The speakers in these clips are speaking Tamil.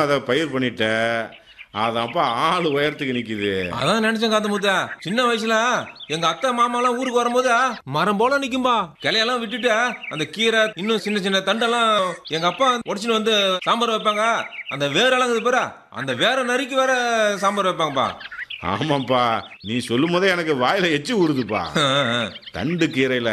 அதை பயிர் பண்ணிட்ட அதான்ப்பா ஆள் உயரத்துக்கு நிக்குது அதான் நினைச்சேன் காத்து முத்தா சின்ன வயசுல எங்க அத்தை மாமா எல்லாம் ஊருக்கு வரும்போது மரம் போல நிக்கும்பா கிளையெல்லாம் விட்டுட்டு அந்த கீரை இன்னும் சின்ன சின்ன தண்டெல்லாம் எங்க அப்பா உடைச்சுன்னு வந்து சாம்பார் வைப்பாங்க அந்த வேரெல்லாம் இருக்குது பாரு அந்த வேற நறுக்கி வேற சாம்பார் வைப்பாங்கப்பா ஆமாப்பா நீ சொல்லும் போதே எனக்கு வாயில எச்சி ஊறுதுப்பா தண்டு கீரையில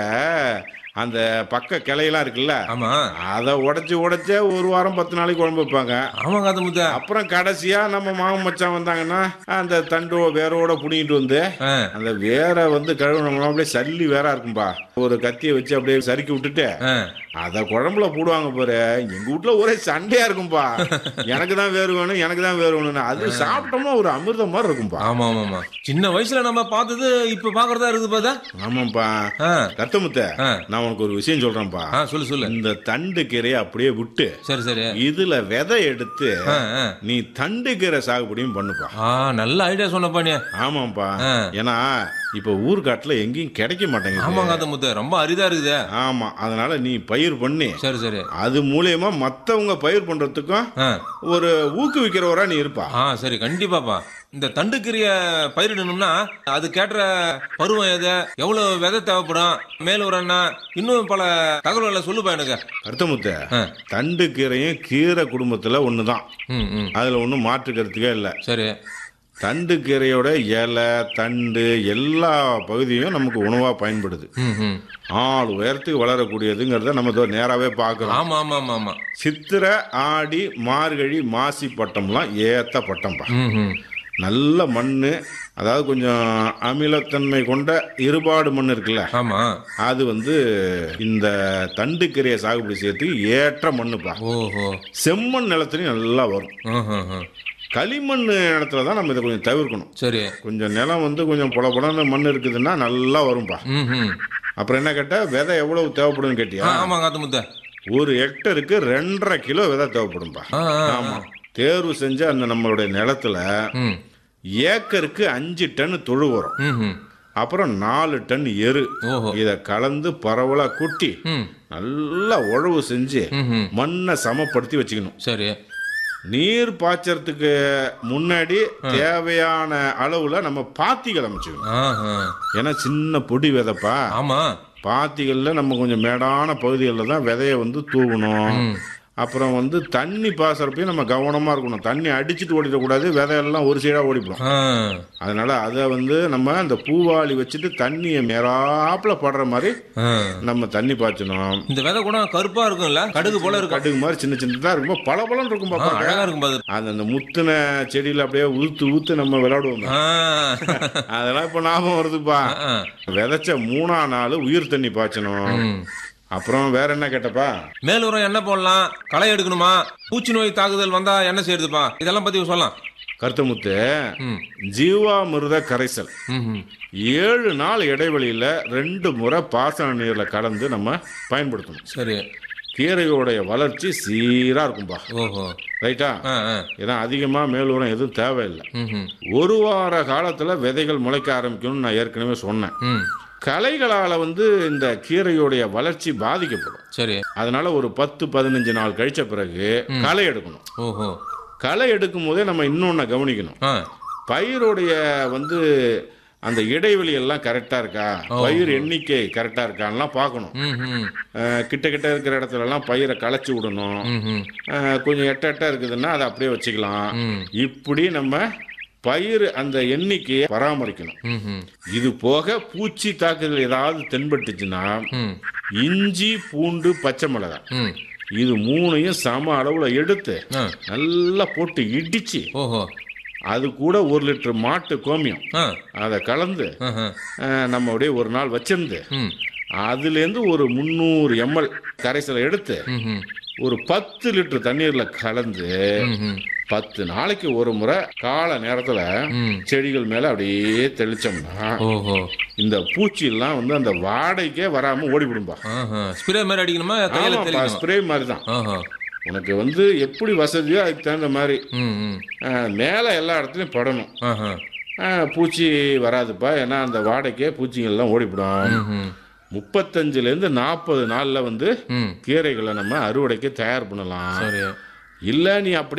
அந்த பக்க கிளையெல்லாம் இருக்குல்ல ஆமா அதை உடைச்சு உடைச்சே ஒரு வாரம் பத்து நாளைக்கு குழம்பு வைப்பாங்க ஆமா காத்து முத்தா அப்புறம் கடைசியா நம்ம மாமன் மச்சான் வந்தாங்கன்னா அந்த தண்டு வேரோட புடிங்கிட்டு வந்து ஆ. அந்த வேரை வந்து கழுவுனோம்னா அப்படியே சல்லி வேறா இருக்கும்பா ஒரு கத்தியை வச்சு அப்படியே சறுக்கி விட்டுட்டு ஆ. அத குழம்புல போடுவாங்க பாரு எங்க வீட்ல ஒரே சண்டையா இருக்கும்பா எனக்கு தான் வேறு வேணும் எனக்கு தான் வேறு வேணும்னு அது சாப்பிட்டோம்னா ஒரு அமிர்தம் மாதிரி இருக்கும்பா ஆமா ஆமா ஆமா சின்ன வயசுல நம்ம பார்த்தது இப்ப பாக்குறதா இருக்குது பார்த்தா ஆமாப்பா ஆ. கத்தமுத்த ஆ. நான் உனக்கு ஒரு விஷயம் சொல்றேன்ப்பா ஆ சொல்லு சொல்லு இந்த தண்டு கீரையை அப்படியே விட்டு சரி சரி இதுல விதை எடுத்து ஆ, ஆ. நீ தண்டு கீரை சாகுபடியும் பண்ணுப்பா ஆ நல்ல ஐடியா சொன்னப்பா நீ ஆமாப்பா ஆ. ஏன்னா இப்ப ஊர்காட்டுல எங்கேயும் கிடைக்க மாட்டேங்குது ஆமா காத்து முத்து ரொம்ப அரிதா இருக்குது ஆமா அதனால நீ பயிர் பண்ணி சரி சரி அது மூலியமா மத்தவங்க பயிர் பண்றதுக்கும் ஆ ஒரு ஊக்குவிக்கிறவரா நீ இருப்பா ஆ சரி கண்டிப்பாப்பா இந்த தண்டுக்கீரைய பயிரிடணும்னா அது கேட்டுற பருவம் எது எவ்வளவு விதை தேவைப்படும் மேல் ஒரு என்ன இன்னும் பல தகவல்களை சொல்லுப்பா எனக்கு கருத்தமுத்த ஆ. தண்டு கீரையும் கீரை குடும்பத்துல ஒண்ணுதான் ம் ம் அதுல ஒண்ணும் மாற்று கருத்துக்கே இல்லை சரி தண்டு கீரையோட இலை தண்டு எல்லா பகுதியும் நமக்கு உணவா பயன்படுது ம் ம் ஆள் உயரத்துக்கு வளரக்கூடியதுங்கிறத நம்ம இதோ நேராவே பார்க்கிறோம் ஆமா ஆமா ஆமா ஆமா சித்திரை ஆடி மார்கழி மாசி பட்டம்லாம் ஏத்த பட்டம்பா ம் ம் நல்ல மண் அதாவது கொஞ்சம் அமிலத்தன்மை கொண்ட இருபாடு மண் இருக்குல்ல ஆமா அது வந்து இந்த தண்டு கீரையை சாகுபடி செய்யறதுக்கு ஏற்ற மண்ணுப்பா ஓஹோ செம்மண் நிலத்துலையும் நல்லா வரும் ம் ம் ம் களிமண் இடத்துல தான் நம்ம இதை கொஞ்சம் தவிர்க்கணும் சரி கொஞ்சம் நிலம் வந்து கொஞ்சம் புல புலன்னு மண் இருக்குதுன்னா நல்லா வரும்பா ம் ம் அப்புறம் என்ன கேட்டா விதை எவ்வளவு தேவைப்படும்னு ஆ, கேட்டியா ஆமா காத்து முத்த ஒரு ஹெக்டருக்கு ரெண்டரை கிலோ விதை தேவைப்படும்பா ஆ ஆ, ஆமா தேர்வு செஞ்ச அந்த நம்மளுடைய நிலத்துல ம் ஏக்கருக்கு அஞ்சு டன் தொழு உரம் ம் ம் அப்புறம் நாலு டன் எரு ஓஹோ இத கலந்து பரவலா கொட்டி ம் நல்லா உழவு செஞ்சு ம் ம் மண்ணை சமப்படுத்தி வச்சுக்கணும் சரி நீர் பாய்ச்சறதுக்கு முன்னாடி தேவையான அளவுல நம்ம பாத்திகள் அமைச்சுக்கணும் ஆ ஆ ஏன்னா சின்ன பொடி விதைப்பா ஆமா பாத்திகளில் நம்ம கொஞ்சம் மேடான பகுதிகளில் தான் விதைய வந்து தூவணும் ம் அப்புறம் வந்து தண்ணி பாசறப்பையும் நம்ம கவனமா இருக்கணும் தண்ணி அடிச்சுட்டு ஓடிடக்கூடாது விதையெல்லாம் ஒரு சைடா ஓடிப்படும் ஆ அதனால அதை வந்து நம்ம அந்த பூவாளி வச்சுட்டு தண்ணியை மேறாப்புல படுற மாதிரி ஆ நம்ம தண்ணி பாய்ச்சணும் இந்த விதை கூட கருப்பா இருக்கும்ல கடுகு போல இருக்கும் கடுகு மாதிரி சின்ன சின்னதா இருக்கும் பல பலன் இருக்கும் ஆ, பாப்பா அழகா இருக்கும் பாது அது அந்த முத்துன செடியில அப்படியே ஊத்து ஊத்து நம்ம விளையாடுவோம் ஆ. அதெல்லாம் இப்ப ஞாபகம் வருதுப்பா ஆ. விதைச்ச மூணா நாள் உயிர் தண்ணி பாய்ச்சணும் ம். அப்புறம் வேற என்ன கேட்டப்பா மேல் உரம் என்ன போடலாம் களை எடுக்கணுமா பூச்சி நோய் தாக்குதல் வந்தா என்ன செய்யறதுப்பா இதெல்லாம் பத்தி சொல்லலாம் கருத்தமுத்து ம் ஜீவாமிர்த கரைசல் ம், ம். ஏழு நாள் இடைவெளியில ரெண்டு முறை பாசன நீர்ல கலந்து நம்ம பயன்படுத்தணும் சரி கீரையோடைய வளர்ச்சி சீரா இருக்கும்பா ஓஹோ ரைட்டா ஆ ஆ ஏன்னா அதிகமா மேல் உரம் எதுவும் தேவையில்லை ம் ம் ஒரு வார காலத்துல விதைகள் முளைக்க ஆரம்பிக்கும்னு நான் ஏற்கனவே சொன்னேன் ம் களைகளால வந்து இந்த கீரையோடைய வளர்ச்சி பாதிக்கப்படும் சரி அதனால ஒரு பத்து பதினஞ்சு நாள் கழிச்ச பிறகு களை எடுக்கணும் ஓஹோ களை எடுக்கும் போதே நம்ம இன்னொன்னு கவனிக்கணும் ஆ பயிருடைய வந்து அந்த இடைவெளி எல்லாம் கரெக்டா இருக்கா பயிர் எண்ணிக்கை கரெக்டா இருக்கான்லாம் பார்க்கணும் ம் ம் அஹ் கிட்ட கிட்ட இருக்கிற இடத்துல எல்லாம் பயிரை களைச்சி விடணும் ம் ம் அஹ் கொஞ்சம் எட்ட எட்ட இருக்குதுன்னா அதை அப்படியே வச்சுக்கலாம் ம் இப்படி நம்ம பயிர் அந்த எண்ணிக்கையை பராமரிக்கணும் ம் ம் இது போக பூச்சி தாக்குதல் ஏதாவது தென்பட்டுச்சுன்னா ம் இஞ்சி பூண்டு பச்சை மிளகாய் ம் இது மூணையும் சம அளவுல எடுத்து ஆ நல்லா போட்டு இடிச்சு ஓஹோ அது கூட ஒரு லிட்டர் மாட்டு கோமியம் ஆ அதை கலந்து ஆஹா. அஹ், நம்ம அப்படியே ஒரு நாள் வச்சிருந்து ம் அதுலேருந்து ஒரு முந்நூறு எம்எல் கரைசலை எடுத்து ம் ம் ஒரு பத்து லிட்டர் தண்ணீர்ல கலந்து ம் ம் பத்து நாளைக்கு ஒரு முறை கால நேரத்துல ம் செடிகள் மேல அப்படியே தெளிச்சோம்னா ஓஹோ இந்த பூச்சி எல்லாம் வந்து அந்த வாடைக்கே வராம ஓடிவிடும்பா ஆஹா ஸ்ப்ரே மாதிரி அடிக்கணுமா கையில தெளிக்கணும் ஸ்ப்ரே மாதிரி தான் ஆஹா உனக்கு வந்து எப்படி வசதியோ அதுக்கு தகுந்த மாதிரி ம் ம் அஹ், மேல எல்லா இடத்துலயும் படணும் ஆஹா அஹ், பூச்சி வராதுப்பா ஏன்னா அந்த வாடைக்கே பூச்சிங்கள்லாம் ஓடிவிடும் ம் ம் முப்பத்தஞ்சுலேருந்து நாற்பது நாளில் வந்து ம் கீரைகளை நம்ம அறுவடைக்கு தயார் பண்ணலாம் சரி இல்லை நீ அப்படியே